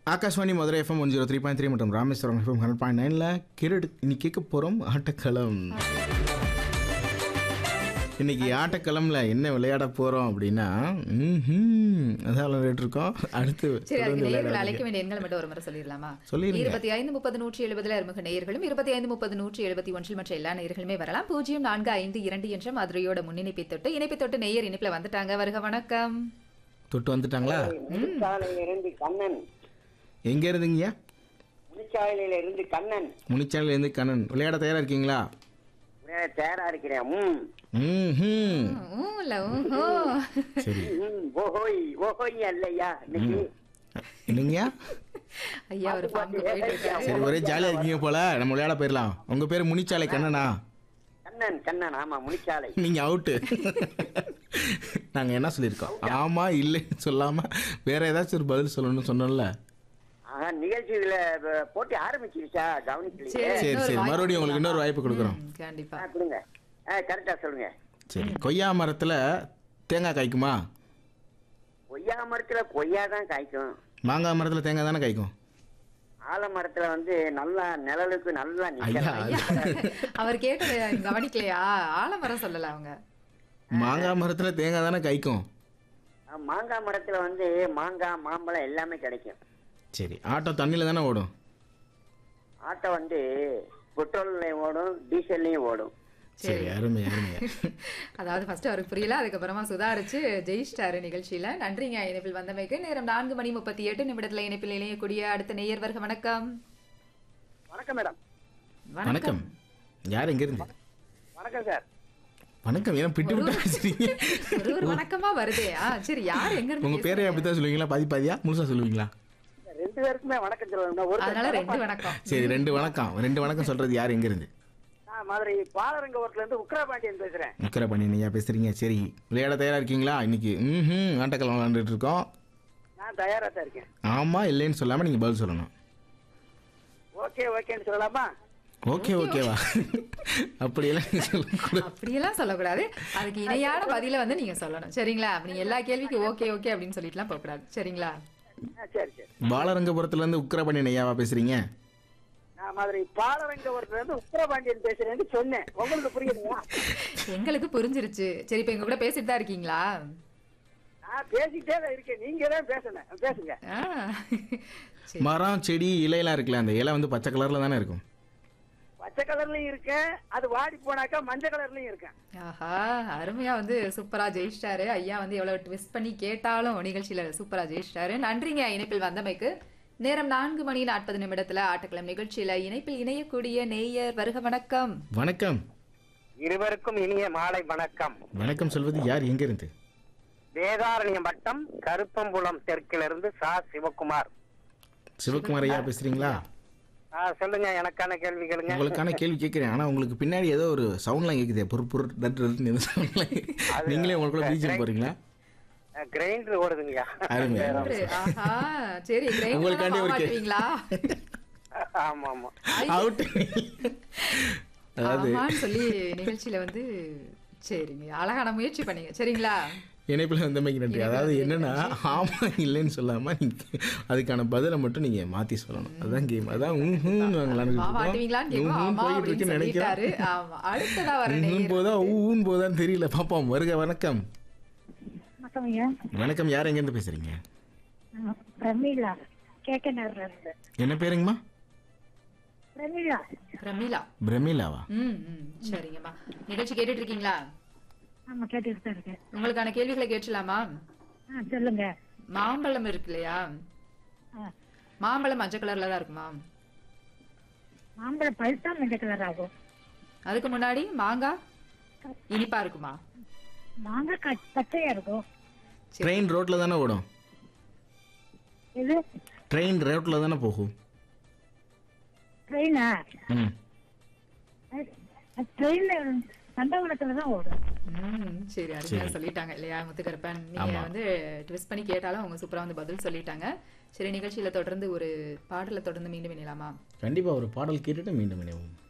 Akashvani Madurai FM one zero three point three மற்றும் Rameswaram FM hundred point நைனில் கேட்டு இன்னைக்கு கேட்க போகிறோம் ஆட்டக்களம் இன்னைக்கு ஆட்டக்களம்ல என்ன விளையாட போகிறோம் அப்படின்னா ம்ஹும், அதான் விளையாடிட்டு இருக்கோம் அடுத்து சரி அதுக்கு தொடர்ந்து நேயர்கள் விளையாட அழைக்க வேண்டிய எண்களை மட்டும் ஒரு முறை சொல்லிடலாமா சொல்லிருங்க. இருபத்தி ஐந்து முப்பது நூற்றி எழுபதுல அறிமுக நேயர்களும் இருபத்தி ஐந்து முப்பது நூற்றி எழுபத்தி ஒன்றில் மற்ற எல்லா நேயர்களுமே வரலாம் பூஜ்ஜியம் நான்கு ஐந்து இரண்டு என்ற மதுரையோட முன்னிணைப்பை தொட்டு இணைப்பை தொட்டு நேயர் இணைப்புல வந்துட்டாங்க வருக வணக்கம் தொட்டு வந்துட்டாங்களா முனிச்சாலையில இருந்து கண்ணன் எங்கே இருந்தீங்க முனிச்சாலையில இருந்து கண்ணன் முனிச்சாலையிலேருந்து கண்ணன் விளையாட தயாராக இருக்கீங்களா உடனே தயாரா இருக்கிறேன் ம் ம் ஊ, இல்ல, ஊஹோ. சரி ம், ஓஹோய் ஓஹோய் அல்லையா இன்னைக்கு என்னங்கய்யா ஐயா ஒரு பாம்பு போயிட்டு இருக்காரு சரி ஒரே ஜாலியாக இருக்கீங்க போல நம்ம விளையாட போயிடலாம் உங்கள் பேர் முனிச்சாலை கண்ணனா கண்ணன் கண்ணன் ஆமா முனிச்சாலை நீங்கள் அவுட்டு நாங்கள் என்ன சொல்லியிருக்கோம் ஆமாம் இல்லைன்னு சொல்லாமல் வேற ஏதாச்சும் ஒரு பதில் சொல்லணும்னு சொன்னோம்ல ஆஹா நிகழ்ச்சி இதுல அஹ், போட்டி ஆரம்பிச்சிருச்சா கவனிக்கலையே சரி. சரி இன்னொரு சரி வாய்ப்பு மறுபடியும் உங்களுக்கு இன்னொரு வாய்ப்பு கொடுக்குறோம் ம், கண்டிப்பா ஆ, கொடுங்க கரெக்டா சொல்லுங்க சரி கொய்யா மரத்தில் தேங்காய் காய்க்குமா கொய்யா மரத்துல கொய்யா தான் காய்க்கும் மாங்காய் மரத்தில் தேங்காய் தானே காய்க்கும் ஆலமரத்துல வந்து நல்லா நிழலுக்கு நல்லா ஐயா நிக்கலாம் அவர் கேட்டதை கவனிக்கலையா ஆலமரம் சொல்லல அவங்க மாங்காய் மரத்தில் தேங்காய் தானே காய்க்கும் ஆ, மாங்காய் மரத்துல வந்து மாங்காய் மாம்பழம் எல்லாமே கிடைக்கும் சரி ஆட்டோ தண்ணியில் தானே ஓடும் ஆட்டோ வந்து பெட்ரோல்லையும் ஓடும் டீசல்லையும் ஓடும் சரி அருமை அருமை அதாவது ஃபர்ஸ்ட் அவருக்கு புரியல அதுக்கப்புறமா சுதாரிச்சு ஜெயிச்சிட்டாரு நிகழ்ச்சியில நன்றிங்க இணைப்பில் வந்தமைக்கு நேரம் நான்கு மணி முப்பத்தி எட்டு நிமிடத்துல இணைப்பில் இணையக்கூடிய அடுத்த நேயர் வருக வணக்கம் வணக்கம் மேடம் வணக்கம் யார் எங்கேருந்து வணக்கம் சார் வணக்கம் ஏன் பிட்டு விட்டு பேசுறீங்க ஒரு ஒரு வணக்கமா வருதே ஆ சரி யார் எங்க இருந்து உங்கள் பேரை அப்படி தான் சொல்லுவீங்களா பாதி பாதியா முழுசா சொல்லுவீங்களா ரெண்டு பேருக்குமே வணக்கம் சொல்லணும் ஒரு அதனால ரெண்டு வணக்கம் சரி ரெண்டு வணக்கம் ரெண்டு வணக்கம் சொல்கிறது யார் எங்கேருந்து நான் மதுரை பாலரங்கபுரத்துல இருந்து உக்ரபாண்டியன் பேசுறேன் முக்கரை பண்ணி ஐயா பேசுகிறீங்க சரி விளையாட தயாராக இருக்கீங்களா இன்னைக்கு ம் ஆட்டக்கலம் விளாண்டுட்டு இருக்கோம் நான் தயாரா தான் இருக்கேன் ஆமாம் இல்லைன்னு சொல்லாமல் நீங்கள் பதில் சொல்லணும் ஓகே ஓகேன்னு சொல்லலாமா ஓகே ஓகேவா அப்படியெல்லாம் நீங்க சொல்லக்கூடாது அப்படியெல்லாம் சொல்லக்கூடாது அதுக்கு இணையான பதில வந்து நீங்க சொல்லணும் சரிங்களா நீங்க எல்லா கேள்விக்கும் ஓகே ஓகே அப்படின்னு சொல்லிட்டுலாம் போகக்கூடாது சரிங்களா ஆ, சரி சரி பாலரங்கபுரத்துலேருந்து உக்கரபண்ணி ஐயாவா பேசுகிறீங்க நான் மதுரை பாலரங்கபுரத்துல இருந்து உக்ரபாண்டியன் பேசுறேன்னு சொன்னேன் உங்களுக்கு புரியுதுங்களா எங்களுக்கு புரிஞ்சிருச்சு சரி இப்ப எங்க கூட பேசிட்டு தான் இருக்கீங்களா நான் பேசிட்டே தான் இருக்கேன் நீங்க தான் பேசணும் பேசுங்க ஆ. சரி மரம் செடி இலையெல்லாம் இருக்குல்ல அந்த இலை வந்து பச்சை கலரில் தானே இருக்கும் பச்சை கலர்லயும் இருக்கேன் அது வாடி போனாக்கா மஞ்சள் கலர்லயும் இருக்கேன் ஆஹா அருமையா வந்து சூப்பரா ஜெயிச்சிட்டாரு ஐயா வந்து எவ்வளவு ட்விஸ்ட் பண்ணி கேட்டாலும் நிகழ்ச்சியில சூப்பரா ஜெயிச்சிட்டாரு நன்றிங்க இணைப்பில் வந்தமைக்கு நேரம் நான்கு மணி நாற்பது நிமிடத்துல ஆட்டக்கிழமை நிகழ்ச்சியில இணைப்பில் இணையக்கூடிய நேயர் வருக வணக்கம் வணக்கம் இருவருக்கும் இனிய மாலை வணக்கம் வணக்கம் சொல்வது யார் எங்கேருந்து வேதாரண்யம் வட்டம் கருப்பம்புலம் தெற்கிலிருந்து சா சிவகுமார் சிவகுமார் ஐயா பேசுகிறீங்களா ஆ, சொல்லுங்க எனக்கான கேள்வி கேளுங்க உங்களுக்கான கேள்வி கேட்குறேன் ஆனால் உங்களுக்கு பின்னாடி ஏதோ ஒரு சவுண்ட்லாம் கேட்குதே பொறு பொரு டட் டட்னு ஏதோ soundலாம் கேக்குது. நீங்களே உங்களுக்குள்ள பீஜம் போகிறீங்களா கிரைண்டர் ஓடுதுங்கய்யா அருமை ஒன்று. ஆஹா சரி கிரைண்டர் உங்களுக்காண்டி ஒரு கே- மாட்டுவீங்களா ஆமா ஆமா அவுட் அதாவது ஆமான்னு சொல்லி நிகழ்ச்சியில வந்து சரிங்க அழகான முயற்சி பண்ணீங்க சரிங்களா இணைப்பில் வந்தமைக்கு நன்றி அதாவது என்னன்னா ஆமாம் இல்லைன்னு சொல்லாமல் நீங்கள் அதுக்கான பதிலை மட்டும் நீங்கள் மாற்றி சொல்லணும் அதுதான் கேம் அதான் ஊஹூன்னு நாங்கள் வா மாட்டுவீங்களான்னு கேட்கும் ஆமா போயிட்டு அப்படின்னு இருக்குன்னு சொல்லிட்டாரு நினைக்கிறேன் ஆமா அடுத்ததா வர ஊஹூன் நேயர் போதா ஊன்னு போதான்னு தெரியல பாப்போம் வருக வணக்கம் வணக்கம் ஐயா வணக்கம் யார் எங்கேருந்து பேசுகிறீங்க நான் பிரமீளா கேக்கனர்ல இருந்து என்ன பேருங்கம்மா பிரமீளா பிரமிளா பிரமிளாவா ம் ம் சரிங்கம்மா நிகழ்ச்சி கேட்டுட்டு இருக்கீங்களா ஆமா கேட்டுட்டு தான் இருக்கேன் உங்களுக்கான கேள்விகளை கேட்கலாமா ஆ சொல்லுங்க மாம்பழம் இருக்கு இல்லையா ஆ, மாம்பழம் மஞ்சள் கலர்ல தான் இருக்குமா மாம்பழம் பழுத்தா மஞ்சள் கலர் ஆகும் அதுக்கு முன்னாடி மாங்காய் இனிப்பா இருக்குமா மாங்காய் கட்- பச்சையா இருக்கும் ட்ரெயின் ரோட்டில் தானே ஓடும் இது ட்ரெயின் ரோட்டில் தானே போகும் ட்ரெயினா ம் ட்ரெயின்ல சண்டவனத்துல தான் ஓடும் ம் சரி அருமையா சொல்லிட்டாங்க இல்லையா முத்துக்கருப்பன் நீங்க வந்து ட்விஸ்ட் பண்ணி கேட்டாலும் அவங்க சூப்பரா வந்து பதில் சொல்லிட்டாங்க சரி நிகழ்ச்சியில தொடர்ந்து ஒரு பாடலை தொடர்ந்து மீண்டும் இணையலாமா கண்டிப்பாக ஒரு பாடல் கேட்டுட்டு மீண்டும் இணைவோம்